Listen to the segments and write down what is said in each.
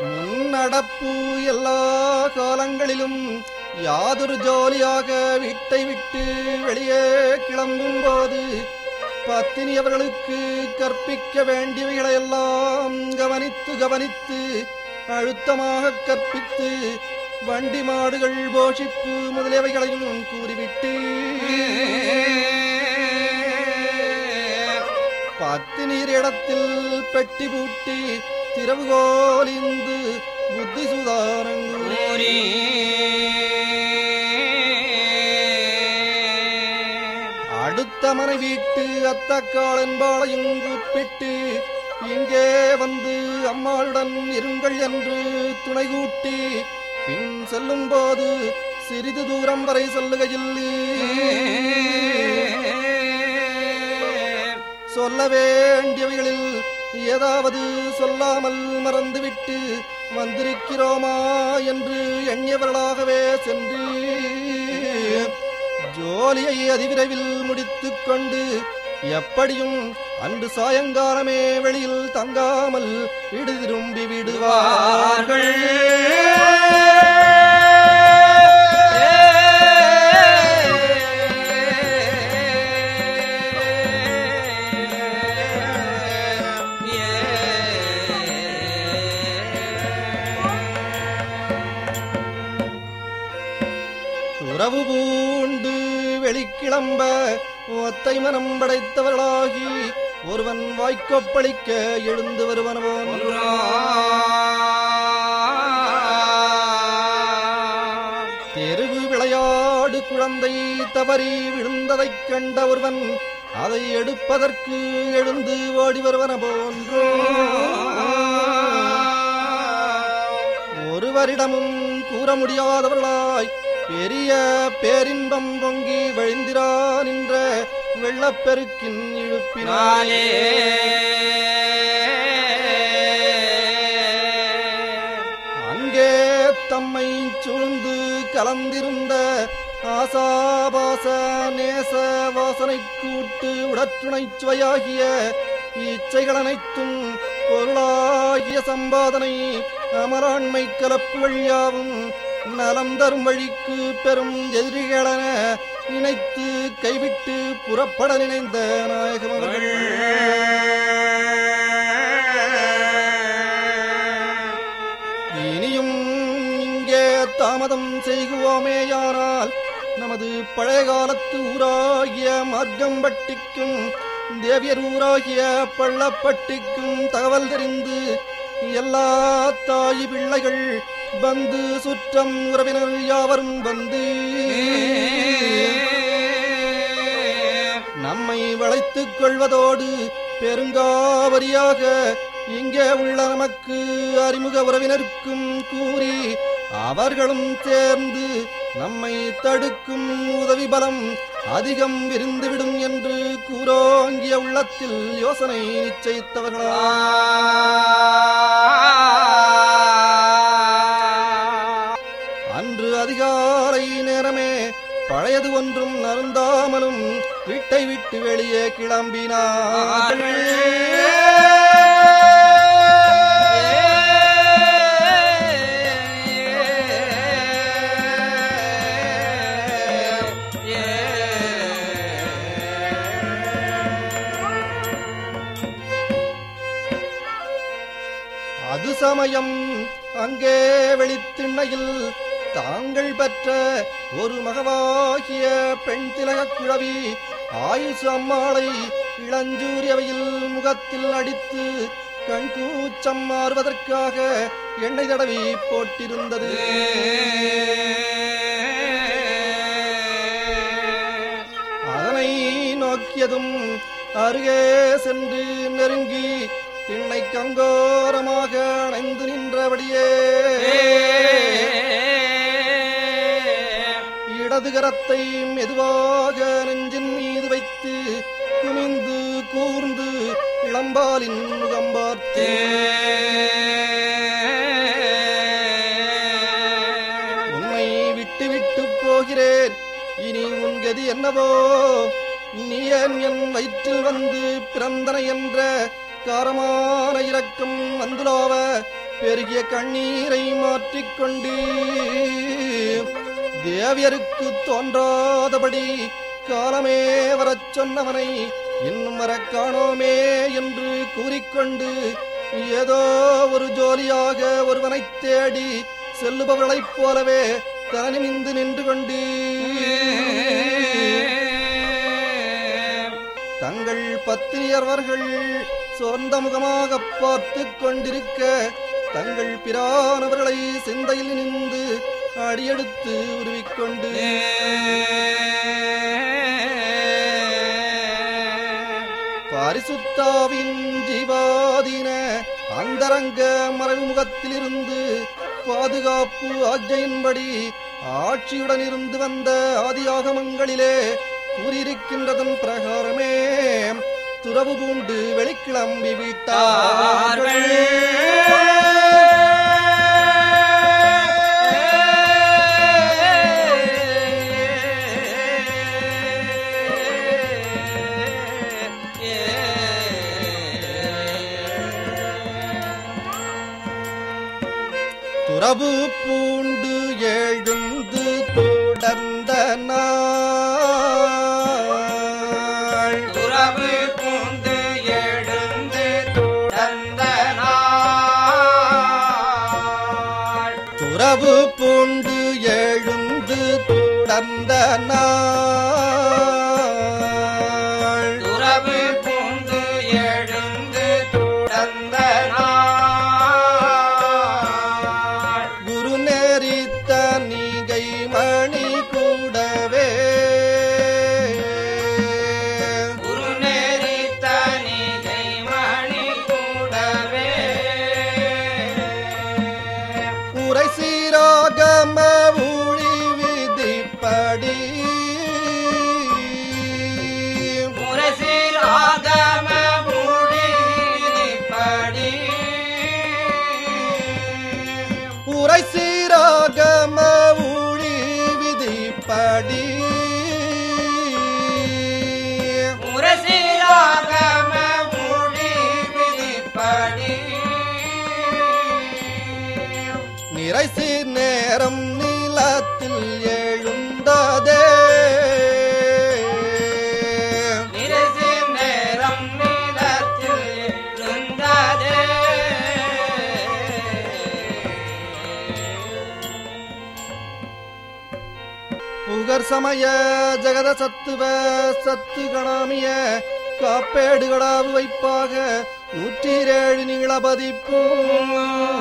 முன்னடப்பு எல்லா காலங்களிலும் யாதொரு ஜோலியாக வீட்டை விட்டு வெளியே கிளம்பும் போது பத்தினி அவர்களுக்கு கற்பிக்க வேண்டியவைகளை எல்லாம் கவனித்து கவனித்து அழுத்தமாக கற்பித்து வண்டி மாடுகள் போஷிப்பு முதலியவைகளையும் கூறிவிட்டு பத்தினீர் இடத்தில் பெட்டி பூட்டி திறவுகோலிந்து புத்தி சுதாரங்கூறி அடுத்த மனை வீட்டு அத்தக்காள் என்பாளையும் கூப்பிட்டு இங்கே வந்து அம்மாளுடன் இருங்கள் என்று துணை கூட்டி பின் செல்லும் போது சிறிது தூரம் வரை செல்லுகையில் சொல்ல வேண்டியவைகளில் ஏதாவது சொல்லாமல் மறந்துவிட்டு வந்திருக்கிறோமா என்று எண்ணியவர்களாகவே சென்று ஜோலியை அதிவிரைவில் முடித்துக் கொண்டு எப்படியும் அன்று சாயங்காலமே வெளியில் தங்காமல் வீடு திரும்பி விடுவார்கள் துறவு பூண்டு வெளிக்கிளம்ப ஒத்தை மனம் படைத்தவர்களாகி ஒருவன் வாய்க்கொப்பளிக்க எழுந்து வருவனவோன் தெருவு விளையாடு குழந்தை தவறி விழுந்ததைக் கண்ட ஒருவன் அதை எடுப்பதற்கு எழுந்து ஓடி வருவன போன்றோ ஒருவரிடமும் கூற முடியாதவர்களாய் பெரிய பேரின்பம் பொங்கி வழிந்திரா நின்ற வெள்ளப்பெருக்கின் இழுப்பினாலே அங்கே தம்மை சூழ்ந்து கலந்திருந்த ஆசாபாச நேச வாசனை கூட்டு உடற்றுணைச் சுவையாகிய இச்சைகள் அனைத்தும் பொருளாகிய சம்பாதனை அமராண்மை கலப்பு வழியாவும் நலம் தரும் வழிக்கு பெரும் எதிரிகளென நினைத்து கைவிட்டு புறப்பட நினைந்த நாயகம் அவர்கள் இனியும் இங்கே தாமதம் செய்குவோமேயானால் நமது பழைய காலத்து ஊராகிய மார்க்கம்பட்டிக்கும் தேவியர் ஊராகிய பள்ளப்பட்டிக்கும் தகவல் தெரிந்து எல்லா தாய் பிள்ளைகள் வந்து சுற்றம் உறவினர் யாவரும் வந்து நம்மை வளைத்துக் கொள்வதோடு பெருங்காவரியாக இங்கே உள்ள நமக்கு அறிமுக உறவினருக்கும் கூறி அவர்களும் சேர்ந்து நம்மை தடுக்கும் உதவி பலம் அதிகம் விருந்துவிடும் என்று கூறோங்கிய உள்ளத்தில் யோசனை நிச்சயித்தவர்களா அன்று அதிகாலை நேரமே பழையது ஒன்றும் நருந்தாமலும் வீட்டை விட்டு வெளியே கிளம்பினார்கள் அது சமயம் அங்கே வெளித்திண்ணையில் தாங்கள் பெற்ற ஒரு மகவாகிய பெண் திலகக் குழவி ஆயுசு அம்மாளை இளஞ்சூரியவையில் முகத்தில் அடித்து கண்கூச்சம் மாறுவதற்காக எண்ணெய் தடவி போட்டிருந்தது அதனை நோக்கியதும் அருகே சென்று நெருங்கி திண்ணை கங்கோரமாக அணைந்து நின்றபடியே இடது கரத்தை மெதுவாக நெஞ்சின் மீது வைத்து குனிந்து கூர்ந்து இளம்பாலின் முகம் பார்த்து உன்னை விட்டு விட்டு போகிறேன் இனி உன் கதி என்னவோ நீ ஏன் என் வயிற்றில் வந்து பிறந்தன என்ற காரமான இரக்கம் வந்துலாவ பெருகிய கண்ணீரை மாற்றிக்கொண்டு தேவியருக்கு தோன்றாதபடி காலமே வரச் சொன்னவனை இன்னும் வரக் காணோமே என்று கூறிக்கொண்டு ஏதோ ஒரு ஜோலியாக ஒருவனைத் தேடி செல்லுபவர்களைப் போலவே தலனிமிந்து நின்று கொண்டு தங்கள் பத்தினியர்வர்கள் சொந்த முகமாக பார்த்து கொண்டிருக்க தங்கள் பிரானவர்களை சிந்தையில் நின்று அடியெடுத்து உருவிக்கொண்டு பரிசுத்தாவின் ஜீவாதீன அந்தரங்க மறைமுகத்திலிருந்து பாதுகாப்பு ஆஜையின்படி ஆட்சியுடன் இருந்து வந்த ஆதியாகமங்களிலே கூறியிருக்கின்றதன் பிரகாரமே துறவு பூண்டு வெளிக்கிளம்பி விட்டார்கள் துறவு பூண்டு எழுந்து தொடர்ந்த நாள் துறவு பூந்து எழுந்து தொடர்ந்த நாள் துறவு பூண்டு எழுந்து தொடர்ந்த நாள் துறவு பூந்து எழுந்து தொடர்ந்த நாள் குரு நேரித்த நீகை மணி கூடவே குரு நெறி தனிகை மணி கூடவே உரை சீராகம ஊழி விதிப்படி முரசிராகம மொழி விதிப்படி உரை சீராகம ஊழி விதிப்படி முரசிராகம மொழி விதிப்படி நிறைசி நேரம் நீளத்தில் எழுந்ததே நிரசி நேரம் நீளத்தில் இருந்ததே புகர் சமய ஜெகத சத்துவ சத்து கணாமிய காப்பேடுகளாவு வைப்பாக நூற்றி ஏழு நீளபதிப்பும்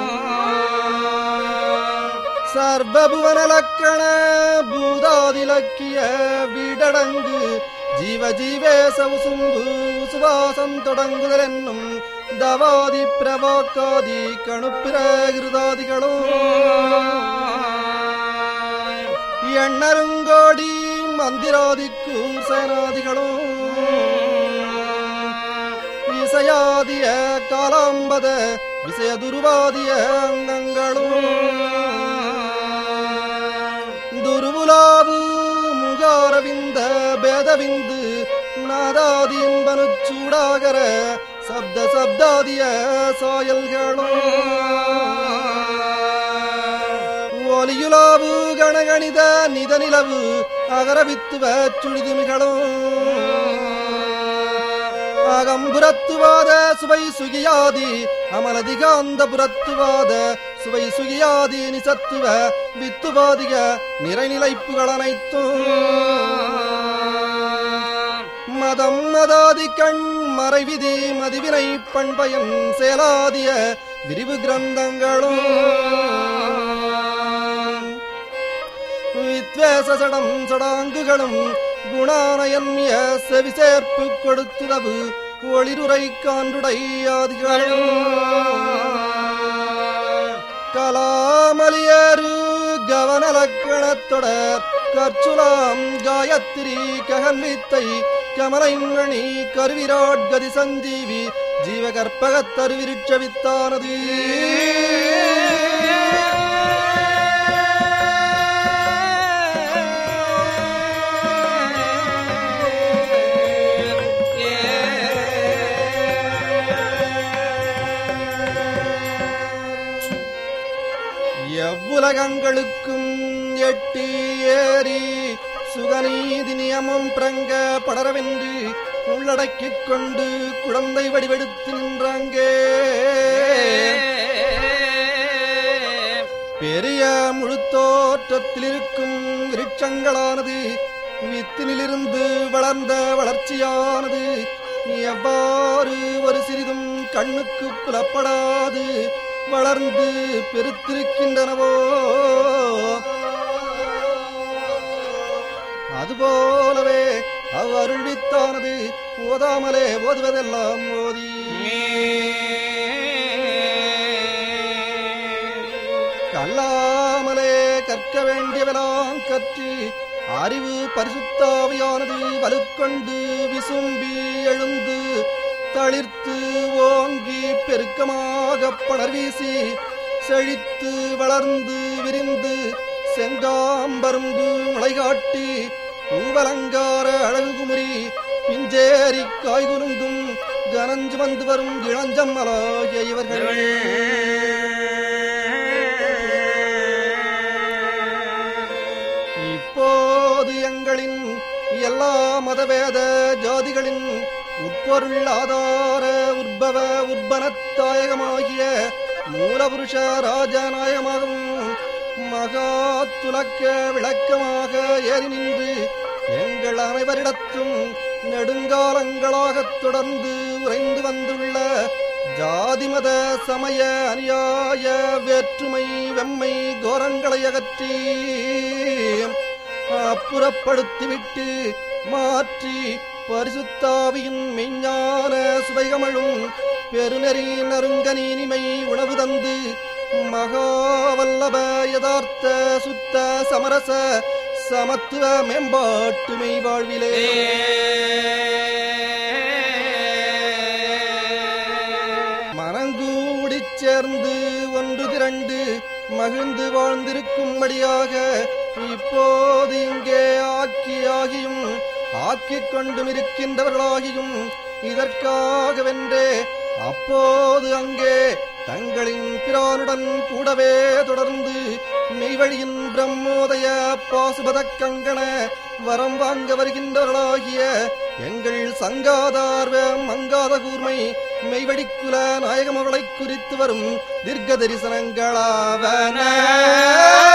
சர்வபுவனலக்கண பூதாதிலக்கிய வீடடங்கு ஜீவ ஜீவேச உசும்பு உசுவாசம் தொடங்குதல் என்னும் தவாதி பிரவாக்காதி கணுப்பிர கிருதாதிகளும் எண்ணருங்கோடி மந்திராதிக்கு சேனாதிகளும் இசையாதிய காலாம்பத விசய துருவாதிய அங்கங்களும் துருவுலாவு முகாரவிந்த பேதவிந்து நாதாதி என்பனு சூடாகர சப்த சப்தாதிய சாயல்களும் ஒலியுலாவு கணகணித நிதநிலவு அகரவித்துவ சுழிதுமிகளும் அகம்புரத்துவாத சுவை சுகியாதி அமலதிகாந்த புறத்துவாத சுவை சுகியாதி நிசத்துவ வித்துவாதிக நிறைநிலைப்புகள் அனைத்தும் மதம் மதாதி கண் மறைவிதி மதிவினை பண்பயன் செயலாதிய விரிவு கிரந்தங்களும் வித்வேச சடம் சடாங்குகளும் குணானயன்ய செவிசேர்ப்பு கொடுத்துதவு ஒளிருரை கான்றுடையாதிகளும் கலாமலியரு கவனலக்கணத்தொடர் கற்சுலாம் காயத்ரி ககன்வித்தை கமலைமணி கருவிராட்கதி சஞ்சீவி ஜீவகற்பகத்தருவிருட்ச வித்தானது எவ்வுலகங்களுக்கும் எட்டி ஏறி சுகநீதி நியமம் பிரங்க படரவென்று உள்ளடக்கிக் கொண்டு குழந்தை வடிவெடுத்து நின்றாங்கே பெரிய முழுத்தோற்றத்தில் இருக்கும் விருட்சங்களானது வித்தினிலிருந்து வளர்ந்த வளர்ச்சியானது எவ்வாறு ஒரு சிறிதும் கண்ணுக்கு புலப்படாது வளர்ந்து பெருத்திருக்கின்றனவோ அதுபோலவே அவ்வருள்வித்தானது ஓதாமலே ஓதுவதெல்லாம் ஓதி கல்லாமலே கற்க வேண்டியவெல்லாம் கற்றி அறிவு பரிசுத்தாவியானது வலுக்கொண்டு விசும்பி எழுந்து தளிர்த்து ஓங்கி பெருக்கமாக பணர் வீசி செழித்து வளர்ந்து விரிந்து செங்காம்பரும்பு முளைகாட்டி பூவலங்கார அழகு குமுறி பிஞ்சேரி காய்குலுங்கும் கனஞ்சு வந்து வரும் இளஞ்சம்மலாகிய இவர்கள் இப்போது எங்களின் எல்லா மதவேத ஜாதிகளின் உட்பொருள் ஆதார உற்பவ உற்பனத்தாயகமாகிய மூலபுருஷ ராஜநாயகமாகவும் மகா துலக்க விளக்கமாக ஏறி நின்று எங்கள் அனைவரிடத்தும் நெடுங்காலங்களாகத் தொடர்ந்து உறைந்து வந்துள்ள ஜாதி மத சமய அநியாய வேற்றுமை வெம்மை கோரங்களை அகற்றி அப்புறப்படுத்திவிட்டு மாற்றி பரிசுத்தாவியின் மெய்ஞான சுவைகமழும் பெருநெறி நறுங்கனீனிமை உணவு தந்து மகாவல்லப யதார்த்த சுத்த சமரச சமத்துவ மேம்பாட்டு மெய் வாழ்விலே மனங்கூடிச் சேர்ந்து ஒன்று திரண்டு மகிழ்ந்து வாழ்ந்திருக்கும்படியாக இப்போது இங்கே ஆக்கி ஆகியும் ஆக்கிக் கொண்டும் இருக்கின்றவர்களாகியும் இதற்காகவென்றே அப்போது அங்கே தங்களின் பிரானுடன் கூடவே தொடர்ந்து மெய்வழியின் பிரம்மோதய பாசுபத கங்கண வரம் வாங்க வருகின்றவர்களாகிய எங்கள் சங்காதார்வ மங்காத கூர்மை மெய்வடிக்குல நாயகம் அவர்களைக் குறித்து வரும் தீர்க்க தரிசனங்களாவன